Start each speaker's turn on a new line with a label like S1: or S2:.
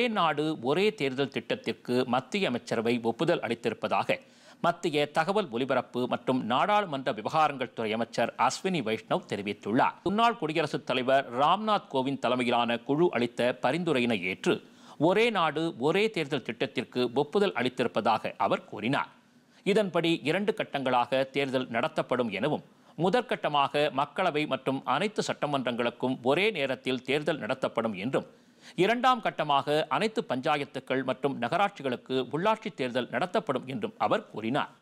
S1: ஒரே நாடு ஒரே தேர்தல் திட்டத்திற்கு மத்திய அமைச்சரவை ஒப்புதல் அளித்திருப்பதாக மத்திய தகவல் ஒலிபரப்பு மற்றும் நாடாளுமன்ற விவகாரங்கள் துறை அமைச்சர் அஸ்வினி வைஷ்ணவ் தெரிவித்துள்ளார் முன்னாள் குடியரசுத் தலைவர் ராம்நாத் கோவிந்த் தலைமையிலான குழு அளித்த பரிந்துரையினை ஏற்று ஒரே நாடு ஒரே தேர்தல் திட்டத்திற்கு ஒப்புதல் அளித்திருப்பதாக அவர் கூறினார் இதன்படி இரண்டு கட்டங்களாக தேர்தல் நடத்தப்படும் எனவும் முதற்கட்டமாக மக்களவை மற்றும் அனைத்து சட்டமன்றங்களுக்கும் ஒரே நேரத்தில் தேர்தல் நடத்தப்படும் என்றும் இரண்டாம் கட்டமாக அனைத்து பஞ்சாயத்துக்கள் மற்றும் நகராட்சிகளுக்கு உள்ளாட்சி தேர்தல் நடத்தப்படும் என்றும் அவர் கூறினார்